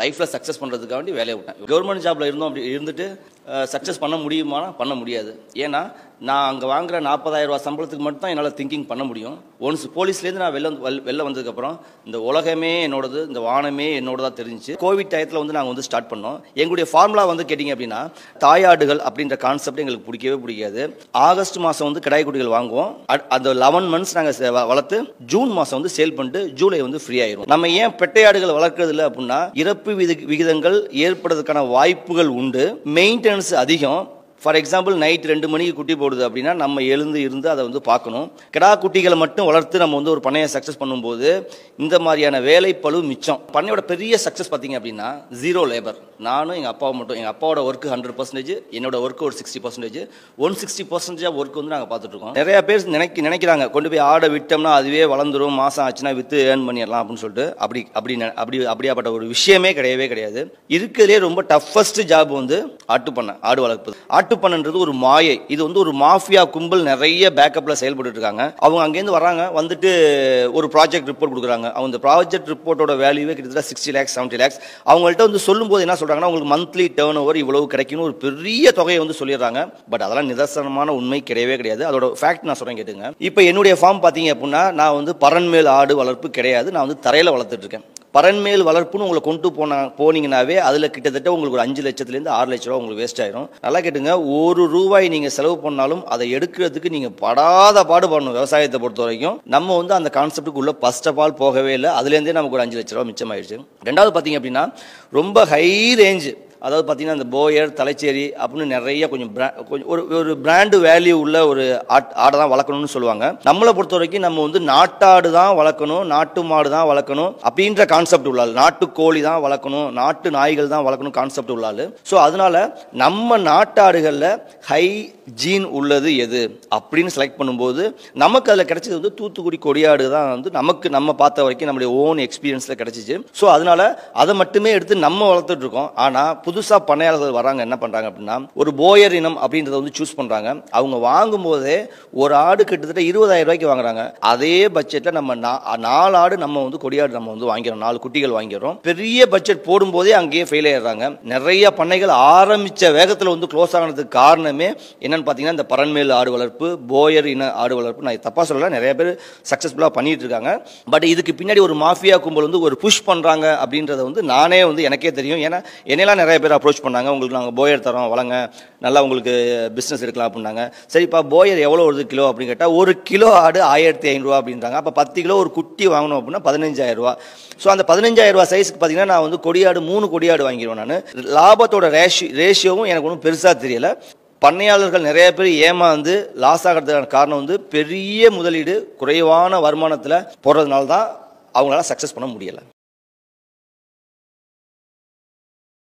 லைஃப்பில் சக்ஸஸ் பண்ணுறதுக்காக வேண்டி வேலையை விட்டேன் கவர்மெண்ட் ஜாப்ல இருந்தோம் அப்படி இருந்துட்டு சக்ஸஸ் பண்ண முடியுமானா பண்ண முடியாது ஏன்னா நான் அங்கே வாங்குற நாற்பதாயிரம் ரூபா சம்பளத்துக்கு மட்டும் தான் என்னால் திங்கிங் பண்ண முடியும் ஒன்ஸ் போலீஸ்லேருந்து நான் வெளில வந்து- வெள்- வெளில வந்ததுக்கப்புறம் இந்த உலகமே என்னோடது இந்த வானமே என்னோடதா தெரிஞ்சுச்சு கோவிட் டயத்தில் வந்து நாங்கள் வந்து ஸ்டார்ட் பண்ணோம் எங்களுடைய ஃபார்முலா வந்து கேட்டிங்க அப்படின்னா தாயாடுகள் அப்படின்ற கான்செப்ட் எங்களுக்கு பிடிக்கவே பிடிக்காது ஆகஸ்ட் மாதம் வந்து கிடாய் குட்டிகள் வாங்குவோம் அட்- அந்த லெவன் மந்த்ஸ் நாங்கள் வளர்த்து ஜூன் மாதம் வந்து சேல் பண்ணிட்டு ஜூலை வந்து ஃப்ரீ ஆயிரும் நம்ம ஏன் பெட்டையாடுகள் வளர்க்கறது இல்லை அப்படின்னா இறப்பு விதி- விகிதங்கள் ஏற்படுறதுக்கான வாய்ப்புகள் உண்டு மெயின்டெனன்ஸ் அதிகம் ஃபார் எக்ஸாம்பிள் நைட் ரெண்டு மணிக்கு குட்டி போடுது அப்படின்னா நம்ம எழுந்து இருந்து அதை வந்து பார்க்கணும் கிடா குட்டிகளை மட்டும் வளர்த்து நம்ம வந்து ஒரு பண்ணையை சக்ஸஸ் பண்ணும்போது இந்த மாதிரியான வேலை பளு மிச்சம் பண்ணையோட பெரிய சக்ஸஸ் பார்த்தீங்க அப்படின்னா ஜீரோ லேபர் நானும் எங்கள் அப்பாவும் மட்டும் எங்கள் அப்பாவோட ஒர்க்கு ஹண்ட்ரட் பர்சன்டேஜ் என்னோட ஒர்க்கு ஒரு sixty percentage one sixty percentage work வந்து நாங்கள் பார்த்துட்டு இருக்கோம் நிறைய பேர் நினைக்க நினைக்கிறாங்க கொண்டு போய் ஆடை விட்டோம்னா அதுவே வளர்ந்துரும் மாதம் ஆச்சுன்னா விற்று ஏர்ன் பண்ணிடலாம் அப்படின்னு சொல்லிட்டு அப்படி அப்படி நெ- அப்படி அப்படியாப்பட்ட ஒரு விஷயமே கிடையவே கிடையாது இருக்கிறதுலே ரொம்ப டஃபஸ்ட் ஜாப் வந்து ஆட்டு பண்ணை ஆடு வளர்ப்பது ஆட்டு பண்ணன்றது ஒரு மாயை இது வந்து ஒரு மாஃபியா கும்பல் நிறைய பேக்கப்ல செயல்பட்டு இருக்காங்க அவங்க அங்கேருந்து வராங்க வந்துட்டு ஒரு ப்ராஜெக்ட் ரிப்போர்ட் கொடுக்குறாங்க அவங்க இந்த ப்ராஜெக்ட் ரிப்போர்ட்டோட வேல்யூவே கிட்டத்தட்ட சிக்ஸ்டி லேக்ஸ் செவன்ட்டி லேக்ஸ் அவங்கள்ட்ட வந்து சொல்லும்போது என்ன சொல்றாங்கன்னா உங்களுக்கு மந்த்லி டேர்ன் ஓவர் இவ்வளவு கிடைக்கும்னு ஒரு பெரிய தொகையை வந்து சொல்லிடுறாங்க பட் அதெல்லாம் நிதர்சனமான உண்மை கிடையவே கிடையாது அதோட ஃபேக்ட் நான் சொல்றேன் கேட்டுங்க இப்போ என்னுடைய ஃபார்ம் பார்த்தீங்க அப்படின்னா நான் வந்து பரன்மேல் ஆடு வளர்ப்பு கிடையாது நான் வந்து தரையில் வளர்த்துட்டு இருக்கேன் பரன்மேல் வளர்ப்புன்னு உங்களை கொண்டு போனா போனீங்கன்னாவே அதில் கிட்டத்தட்ட உங்களுக்கு ஒரு அஞ்சு லட்சத்துலேருந்து ஆறு லட்ச ரூபா உங்களுக்கு வேஸ்ட் ஆயிரும் நல்லா கேட்டுங்க ஒரு ரூபாய் நீங்கள் செலவு பண்ணாலும் அதை எடுக்கிறதுக்கு நீங்கள் படாத பாடு பண்ணணும் விவசாயத்தை பொறுத்த வரைக்கும் நம்ம வந்து அந்த கான்செப்ட்டுக்கு உள்ள ஃபர்ஸ்ட் ஆஃப் ஆல் போகவே இல்லை அதுலேருந்தே நமக்கு ஒரு அஞ்சு லட்ச ரூபா மிச்சமாயிடுச்சு ரெண்டாவது பார்த்தீங்க அப்படின்னா ரொம்ப ஹை ரேஞ்சு அதாவது பார்த்தீங்கன்னா இந்த போயர் தலைச்சேரி அப்படின்னு நிறைய கொஞ்சம் brand- கொஞ்சம் ஒரு ஒரு பிராண்டு வேல்யூ உள்ள ஒரு ஆட் ஆடை தான் வளர்க்கணும்னு சொல்லுவாங்க நம்மளை பொறுத்த வரைக்கும் நம்ம வந்து நாட்டாடு தான் வளர்க்கணும் நாட்டு மாடு தான் வளர்க்கணும் அப்படின்ற கான்செப்ட் உள்ளாள் நாட்டு கோழி தான் வளர்க்கணும் நாட்டு நாய்கள் தான் வளர்க்கணும் கான்செப்ட் உள்ளாள் ஸோ அதனால நம்ம நாட்டாடுகளில் ஹை ஜீன் உள்ளது எது அப்படின்னு செலக்ட் பண்ணும்போது நமக்கு அதில் கிடைச்சது வந்து தூத்துக்குடி கொடியாடு தான் வந்து நமக்கு நம்ம பார்த்த வரைக்கும் நம்மளுடைய ஓன் எக்ஸ்பீரியன்ஸில் கிடைச்சிச்சு ஸோ அதனால அதை மட்டுமே எடுத்து நம்ம வளர்த்துட்டு இருக்கோம் ஆனால் புதுசாக பண்ணையாளர்கள் வராங்க என்ன பண்ணுறாங்க அப்படின்னா ஒரு போயர் இனம் அப்படின்றத வந்து சூஸ் பண்ணுறாங்க அவங்க வாங்கும்போதே ஒரு ஆடு கிட்டத்தட்ட இருபதாயிரம் ரூபாய்க்கு வாங்குறாங்க அதே பட்ஜெட்டில் நம்ம நா- நாலு ஆடு நம்ம வந்து கொடியாடு நம்ம வந்து வாங்கிறோம் நாலு குட்டிகள் வாங்கிறோம் பெரிய பட்ஜெட் போடும்போதே அங்கேயே ஃபெயில் ஆயிடுறாங்க நிறைய பண்ணைகள் ஆரம்பிச்ச வேகத்தில் வந்து க்ளோஸ் ஆனதுக்கு காரணமே என்னன்னு பார்த்தீங்கன்னா இந்த பரன்மேல் ஆடு வளர்ப்பு போயர் இன ஆடு வளர்ப்பு நான் தப்பா சொல்லல நிறைய பேர் சக்ஸஸ்ஃபுல்லாக பண்ணிட்டு இருக்காங்க பட் இதுக்கு பின்னாடி ஒரு மாஃபியா கும்பல் வந்து ஒரு புஷ் பண்றாங்க அப்படின்றத வந்து நானே வந்து எனக்கே தெரியும் ஏன்னா என்னையெல்லாம் நிறைய பேர் அப்ரோச் பண்ணாங்க உங்களுக்கு நாங்கள் போயர் தரோம் வளங்க நல்லா உங்களுக்கு பிஸ்னஸ் எடுக்கலாம் அப்படின்னாங்க சரிப்பா போயர் எவ்வளோ வருது கிலோ அப்படின்னு கேட்டால் ஒரு கிலோ ஆடு ஆயிரத்தி ஐநூறுரூவா அப்படின்றாங்க அப்போ பத்து கிலோ ஒரு குட்டி வாங்கணும் அப்படின்னா பதினஞ்சாயிரம் ரூபா ஸோ அந்த பதினஞ்சாயிரம் ரூபா சைஸ்க்கு பார்த்தீங்கன்னா நான் வந்து கொடியாடு மூணு கொடியாடு வாங்கிடுவேன் நான் லாபத்தோட ரேஷி ரேஷியோவும் எனக்கு ஒன்றும் பெருசாக தெரியல பண்ணையாளர்கள் நிறைய பேர் ஏமாந்து லாஸ் ஆகிறதுக்கான காரணம் வந்து பெரிய முதலீடு குறைவான வருமானத்தில் போடுறதுனால தான் அவங்களால சக்ஸஸ் பண்ண முடியலை